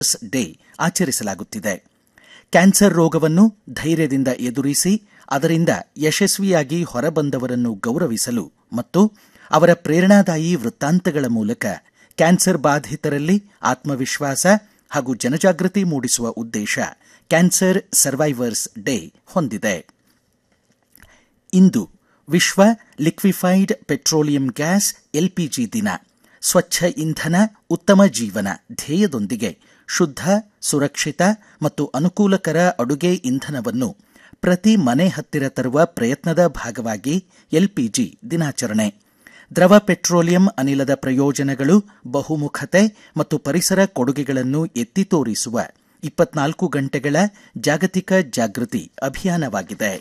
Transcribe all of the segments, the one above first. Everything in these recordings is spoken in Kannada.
ಡೇ ಆಚರಿಸಲಾಗುತ್ತಿದೆ ಕ್ಯಾನ್ಸರ್ ರೋಗವನ್ನು ಧೈರ್ಯದಿಂದ ಎದುರಿಸಿ ಅದರಿಂದ ಯಶಸ್ವಿಯಾಗಿ ಹೊರಬಂದವರನ್ನು ಗೌರವಿಸಲು ಮತ್ತು ಅವರ ಪ್ರೇರಣಾದಾಯಿ ವೃತ್ತಾಂತಗಳ ಮೂಲಕ ಕ್ಯಾನ್ಸರ್ ಬಾಧಿತರಲ್ಲಿ ಆತ್ಮವಿಶ್ವಾಸ ಹಾಗೂ ಜನಜಾಗೃತಿ ಮೂಡಿಸುವ ಉದ್ದೇಶ ಕ್ಯಾನ್ಸರ್ ಸರ್ವೈವರ್ಸ್ ಡೇ ಹೊಂದಿದೆ ಇಂದು ವಿಶ್ವ ಲಿಕ್ವಿಫೈಡ್ ಪೆಟ್ರೋಲಿಯಂ ಗ್ಯಾಸ್ ಎಲ್ಪಿಜಿ ದಿನ ಸ್ವಚ್ಛ ಇಂಧನ ಉತ್ತಮ ಜೀವನ ಧ್ಯೇಯದೊಂದಿಗೆ ಶುದ್ಧ ಸುರಕ್ಷಿತ ಮತ್ತು ಅನುಕೂಲಕರ ಅಡುಗೆ ಇಂಧನವನ್ನು ಪ್ರತಿ ಮನೆ ಹತ್ತಿರ ತರುವ ಪ್ರಯತ್ನದ ಭಾಗವಾಗಿ ಎಲ್ಪಿಜಿ ದಿನಾಚರಣೆ ದ್ರವ ಪೆಟ್ರೋಲಿಯಂ ಅನಿಲದ ಪ್ರಯೋಜನಗಳು ಬಹುಮುಖತೆ ಮತ್ತು ಪರಿಸರ ಕೊಡುಗೆಗಳನ್ನು ಎತ್ತಿ ತೋರಿಸುವ ಇಪ್ಪತ್ನಾಲ್ಕು ಗಂಟೆಗಳ ಜಾಗತಿಕ ಜಾಗೃತಿ ಅಭಿಯಾನವಾಗಿದೆ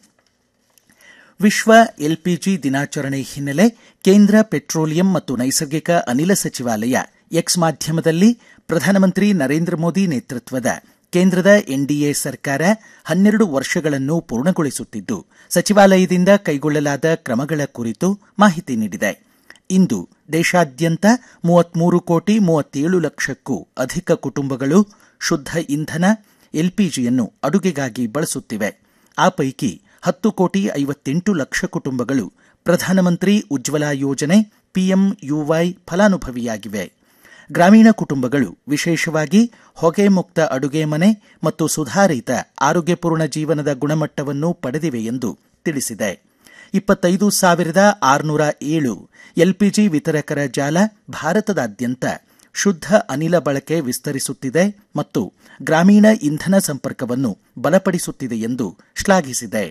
ವಿಶ್ವ ಎಲ್ಪಿಜಿ ದಿನಾಚರಣೆ ಹಿನ್ನೆಲೆ ಕೇಂದ್ರ ಪೆಟ್ರೋಲಿಯಂ ಮತ್ತು ನೈಸರ್ಗಿಕ ಅನಿಲ ಸಚಿವಾಲಯ ಎಕ್ಸ್ ಮಾಧ್ಯಮದಲ್ಲಿ ಪ್ರಧಾನಮಂತ್ರಿ ನರೇಂದ್ರ ಮೋದಿ ನೇತೃತ್ವದ ಕೇಂದ್ರದ ಎನ್ಡಿಎ ಸರ್ಕಾರ ಹನ್ನೆರಡು ವರ್ಷಗಳನ್ನು ಪೂರ್ಣಗೊಳಿಸುತ್ತಿದ್ದು ಸಚಿವಾಲಯದಿಂದ ಕೈಗೊಳ್ಳಲಾದ ಕ್ರಮಗಳ ಕುರಿತು ಮಾಹಿತಿ ನೀಡಿದೆ ಇಂದು ದೇಶಾದ್ಯಂತ ಮೂವತ್ಮೂರು ಕೋಟಿ ಮೂವತ್ತೇಳು ಲಕ್ಷಕ್ಕೂ ಅಧಿಕ ಕುಟುಂಬಗಳು ಶುದ್ಧ ಇಂಧನ ಎಲ್ಪಿಜಿಯನ್ನು ಅಡುಗೆಗಾಗಿ ಬಳಸುತ್ತಿವೆ ಆ ಪೈಕಿ ಹತ್ತು ಕೋಟಿ ಐವತ್ತೆಂಟು ಲಕ್ಷ ಕುಟುಂಬಗಳು ಪ್ರಧಾನಮಂತ್ರಿ ಉಜ್ವಲಾ ಯೋಜನೆ ಪಿಎಂಯುವೈ ಫಲಾನುಭವಿಯಾಗಿವೆ ಗ್ರಾಮೀಣ ಕುಟುಂಬಗಳು ವಿಶೇಷವಾಗಿ ಹೊಗೆ ಮುಕ್ತ ಅಡುಗೆ ಮನೆ ಮತ್ತು ಸುಧಾರಿತ ಆರೋಗ್ಯಪೂರ್ಣ ಜೀವನದ ಗುಣಮಟ್ಟವನ್ನು ಪಡೆದಿವೆ ಎಂದು ತಿಳಿಸಿದೆ ಇಪ್ಪತ್ತೈದು ಸಾವಿರದ ಆರುನೂರ ಏಳು ಎಲ್ಪಿಜಿ ವಿತರಕರ ಜಾಲ ಭಾರತದಾದ್ಯಂತ ಶುದ್ಧ ಅನಿಲ ಬಳಕೆ ವಿಸ್ತರಿಸುತ್ತಿದೆ ಮತ್ತು ಗ್ರಾಮೀಣ ಇಂಧನ ಸಂಪರ್ಕವನ್ನು ಬಲಪಡಿಸುತ್ತಿದೆ ಎಂದು ಶ್ಲಾಘಿಸಿದೆ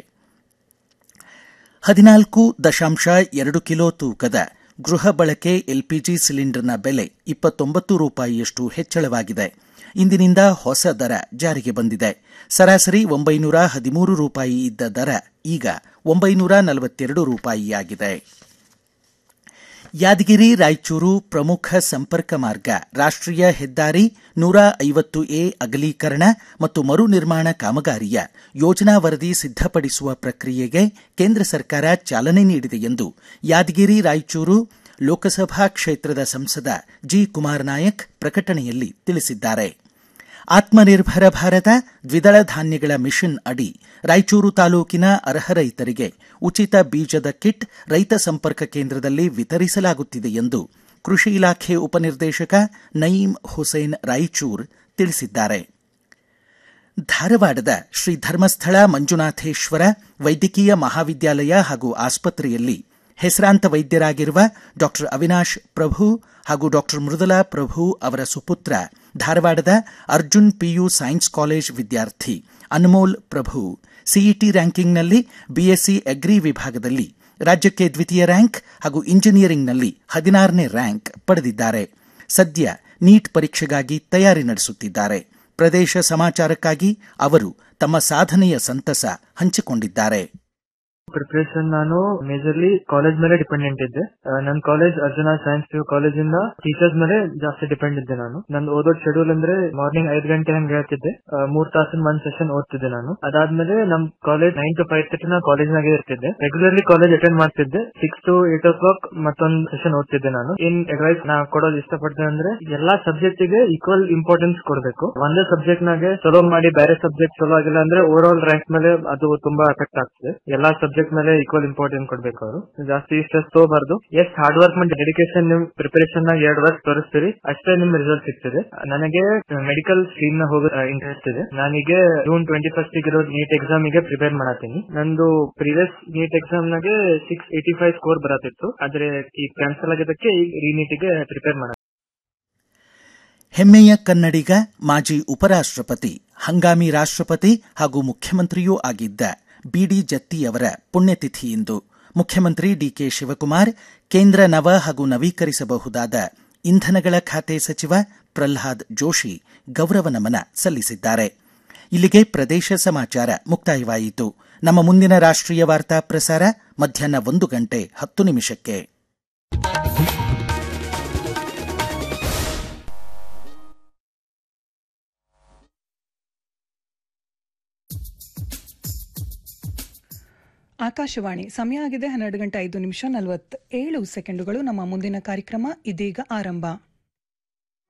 ಹದಿನಾಲ್ಕು ದಶಾಂಶ ಎರಡು ಕಿಲೋ ತೂಕದ ಗೃಹ ಬಳಕೆ ಎಲ್ಪಿಜಿ ಸಿಲಿಂಡರ್ನ ಬೆಲೆ ಇಪ್ಪತ್ತೊಂಬತ್ತು ರೂಪಾಯಿಯಷ್ಟು ಹೆಚ್ಚಳವಾಗಿದೆ ಇಂದಿನಿಂದ ಹೊಸ ದರ ಜಾರಿಗೆ ಬಂದಿದೆ ಸರಾಸರಿ ಒಂಬೈನೂರ ಹದಿಮೂರು ರೂಪಾಯಿ ಇದ್ದ ದರ ಈಗ ಒಂಬೈನೂರ ನಲವತ್ತೆರಡು ರೂಪಾಯಿಯಾಗಿದೆ ಯಾದಗಿರಿ ರಾಯಚೂರು ಪ್ರಮುಖ ಸಂಪರ್ಕ ಮಾರ್ಗ ರಾಷ್ಟ್ರೀಯ ಹೆದ್ದಾರಿ ನೂರ ಐವತ್ತು ಎ ಅಗಲೀಕರಣ ಮತ್ತು ಮರು ನಿರ್ಮಾಣ ಕಾಮಗಾರಿಯ ಯೋಜನಾ ವರದಿ ಸಿದ್ಧಪಡಿಸುವ ಪ್ರಕ್ರಿಯೆಗೆ ಕೇಂದ್ರ ಸರ್ಕಾರ ಚಾಲನೆ ನೀಡಿದೆ ಎಂದು ಯಾದಗಿರಿ ರಾಯಚೂರು ಲೋಕಸಭಾ ಕ್ಷೇತ್ರದ ಸಂಸದ ಜಿ ಕುಮಾರ್ ನಾಯಕ್ ಪ್ರಕಟಣೆಯಲ್ಲಿ ತಿಳಿಸಿದ್ದಾರೆ ಆತ್ಮನಿರ್ಭರ ಭಾರತ ದ್ವಿದಳ ಧಾನ್ಯಗಳ ಮಿಷನ್ ಅಡಿ ರಾಯಚೂರು ತಾಲೂಕಿನ ಅರ್ಹ ರೈತರಿಗೆ ಉಚಿತ ಬೀಜದ ಕಿಟ್ ರೈತ ಸಂಪರ್ಕ ಕೇಂದ್ರದಲ್ಲಿ ವಿತರಿಸಲಾಗುತ್ತಿದೆ ಎಂದು ಕೃಷಿ ಇಲಾಖೆ ಉಪನಿರ್ದೇಶಕ ನಯೀಂ ಹುಸೇನ್ ರಾಯಚೂರ್ ತಿಳಿಸಿದ್ದಾರೆ ಧಾರವಾಡದ ಶ್ರೀ ಧರ್ಮಸ್ಥಳ ಮಂಜುನಾಥೇಶ್ವರ ವೈದ್ಯಕೀಯ ಮಹಾವಿದ್ಯಾಲಯ ಹಾಗೂ ಆಸ್ಪತ್ರೆಯಲ್ಲಿ ಹೆಸರಾಂತ ವೈದ್ಯರಾಗಿರುವ ಡಾಕ್ಟರ್ ಅವಿನಾಶ್ ಪ್ರಭು ಹಾಗೂ ಡಾಕ್ಟರ್ ಮೃದುಲಾ ಪ್ರಭು ಅವರ ಸುಪುತ್ರ ಧಾರವಾಡದ ಅರ್ಜುನ್ ಪಿಯು ಸೈನ್ಸ್ ಕಾಲೇಜ್ ವಿದ್ಯಾರ್ಥಿ ಅನ್ಮೋಲ್ ಪ್ರಭು ಸಿಇಟಿ ರ್ಯಾಂಕಿಂಗ್ನಲ್ಲಿ ಬಿಎಸ್ಸಿ ಅಗ್ರಿ ವಿಭಾಗದಲ್ಲಿ ರಾಜ್ಯಕ್ಕೆ ದ್ವಿತೀಯ ರ್ಯಾಂಕ್ ಹಾಗೂ ಇಂಜಿನಿಯರಿಂಗ್ನಲ್ಲಿ ಹದಿನಾರನೇ ರ್ಯಾಂಕ್ ಪಡೆದಿದ್ದಾರೆ ಸದ್ಯ ನೀಟ್ ಪರೀಕ್ಷೆಗಾಗಿ ತಯಾರಿ ನಡೆಸುತ್ತಿದ್ದಾರೆ ಪ್ರದೇಶ ಸಮಾಚಾರಕ್ಕಾಗಿ ಅವರು ತಮ್ಮ ಸಾಧನೆಯ ಸಂತಸ ಹಂಚಿಕೊಂಡಿದ್ದಾರೆ ಪ್ರಿಪರೇಷನ್ ನಾನು ಮೇಜರ್ಲಿ ಕಾಲೇಜ್ ಮೇಲೆ ಡಿಪೆಂಡೆಂಟ್ ಇದ್ದೆ ನನ್ನ college Arjuna science P college ಇಂದ ಟೀಚರ್ಸ್ ಮೇಲೆ ಜಾಸ್ತಿ ಡಿಪೆಂಡ್ ಇದ್ದೆ ನಾನು ನಂದು ಓದೋ ಶೆಡ್ಯೂಲ್ ಅಂದ್ರೆ ಮಾರ್ನಿಂಗ್ ಐದ್ ಗಂಟೆ ಹಂಗೆ ಹೇಳ್ತಿದ್ದೆ ಮೂರ್ ತಾಸಿನ ಒಂದ್ ಸೆಷನ್ ಓದ್ತಿದ್ದೆ ನಾನು ಅದಾದ್ಮೇಲೆ ನಮ್ college nine to five thirty ನಾ ಕಾಲೇಜ್ ನಾಗೆ ಇರ್ತಿದ್ದೆ ರೆಗ್ಯುಲರ್ಲಿ ಕಾಲೇಜ್ ಅಟೆಂಡ್ ಮಾಡ್ತಿದ್ದೆ six to eight o'clock ಮತ್ತೊಂದ್ ಸೆಷನ್ ಓದ್ತಿದ್ದೆ ನಾನು ಇನ್ ಅಡ್ವೈಸ್ ನಾ ಕೊಡೋದು ಇಷ್ಟಪಡ್ತೇನೆ ಅಂದ್ರೆ ಎಲ್ಲಾ ಸಬ್ಜೆಕ್ಟ್ ಗೆ ಈಕ್ವಲ್ ಇಂಪಾರ್ಟೆನ್ಸ್ ಕೊಡಬೇಕು ಒಂದೇ ಸಬ್ಜೆಕ್ಟ್ ನಾಗೆ ಚಲೋ ಮಾಡಿ ಬೇರೆ ಸಬ್ಜೆಕ್ಟ್ ಚಲೋ ಆಗಿಲ್ಲ ಅಂದ್ರೆ ಓವರ್ ಆಲ್ ರ್ಯಾಂಕ್ ಮೇಲೆ ಅದು ತುಂಬಾ ಎಫೆಕ್ಟ್ ಆಗ್ತದೆ ಎಲ್ಲಾ ಸಬ್ಜೆಕ್ಟ್ ಮೇಲೆ ಈಕ್ವಲ್ ಇಂಪಾರ್ಟೆನ್ಸ್ ಕೊಡ್ಬೇಕು ಅವರು ಜಾಸ್ತಿ ಸ್ಟ್ರೆಸ್ ತಗೋಬಾರ್ದು ಎಷ್ಟ್ ಹಾರ್ಡ್ ವರ್ಕ್ ಮಾಡಿ ಡೆಡಿಕೇಶನ್ ನಿಮ್ ಪ್ರಿಪರೇಷನ್ ನಾಗ ಎರಡ್ ವರ್ಷ ತೋರಿಸ್ತೀರಿ ಅಷ್ಟೇ ನಿಮ್ ರಿಸಲ್ಟ್ ಸಿಗ್ತದೆ ನನಗೆ ಮೆಡಿಕಲ್ ಸ್ಟ್ರೀಮ್ ನ ಹೋಗೋ ಇಂಟ್ರೆಸ್ಟ್ ಇದೆ ನಾನೀಗ ಜೂನ್ ಟ್ವೆಂಟಿ ಫಸ್ಟ್ ಇರೋ ನೀಟ್ ಎಕ್ಸಾಮ್ ಗೆ ಪ್ರಿಪೇರ್ ಮಾಡತ್ತೀನಿ ನಂದು ಪ್ರೀವಿಯಸ್ ನೀಟ್ ಎಕ್ಸಾಮ್ ನಾಗೆ ಸಿಕ್ಸ್ ಏಟಿ ಫೈವ್ ಸ್ಕೋರ್ ಬರತ್ತಿತ್ತು ಆದ್ರೆ ಈಗ ಕ್ಯಾನ್ಸಲ್ ಆಗಿದ್ದಕ್ಕೆ ಈಗ ರೀನೀಟ್ ಗೆ ಪ್ರಿಪೇರ್ ಮಾಡ ಹೆಮ್ಮೆಯ ಕನ್ನಡಿಗ ಮಾಜಿ ಉಪರಾಷ್ಟ್ರಪತಿ ಹಂಗಾಮಿ ರಾಷ್ಟ್ರಪತಿ ಹಾಗೂ ಮುಖ್ಯಮಂತ್ರಿಯೂ ಆಗಿದ್ದ ಬಿಡಿ ಜತ್ತಿಯವರ ಪುಣ್ಯತಿಥಿ ಇಂದು ಮುಖ್ಯಮಂತ್ರಿ ಡಿಕೆ ಶಿವಕುಮಾರ್ ಕೇಂದ್ರ ನವ ಹಾಗೂ ನವೀಕರಿಸಬಹುದಾದ ಇಂಧನಗಳ ಖಾತೆ ಸಚಿವ ಪ್ರಲ್ಹಾದ್ ಜೋಶಿ ಗೌರವ ನಮನ ಸಲ್ಲಿಸಿದ್ದಾರೆ ಇಲ್ಲಿಗೆ ಪ್ರದೇಶ ಸಮಾಚಾರ ಮುಕ್ತಾಯವಾಯಿತು ನಮ್ಮ ಮುಂದಿನ ರಾಷ್ಟ್ರೀಯ ವಾರ್ತಾ ಪ್ರಸಾರ ಮಧ್ಯಾಹ್ನ ಒಂದು ಗಂಟೆ ಹತ್ತು ನಿಮಿಷಕ್ಕೆ ಆಕಾಶವಾಣಿ ಸಮಯ ಆಗಿದೆ ಹನ್ನೆರಡು ಗಂಟೆ ಐದು ನಿಮಿಷ ನಲವತ್ತೇಳು ಸೆಕೆಂಡುಗಳು ನಮ್ಮ ಮುಂದಿನ ಕಾರ್ಯಕ್ರಮ ಇದೀಗ ಆರಂಭ